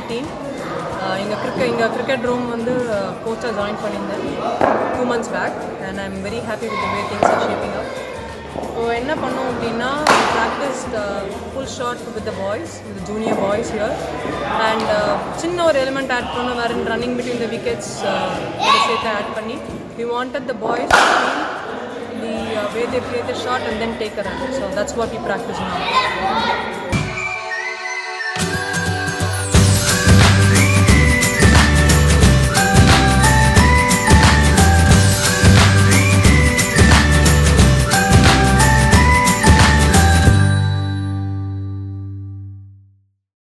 eighteen இங்கே cricket இங்கே cricket room வந்து கோச்சாக ஜாயின் பண்ணியிருந்தேன் two months back and I am very happy with way things are shaping up so என்ன பண்ணோம் அப்படின்னா practice full shot with the boys with junior boys here and சின்ன ஒரு எலிமெண்ட் ஆட் பண்ணோம் வேறு ரன்னிங் பிட்வீன் த விக்கெட்ஸ் சேர்த்து add பண்ணி we wanted the boys the way they play the shot and then take a run so that's what we practice now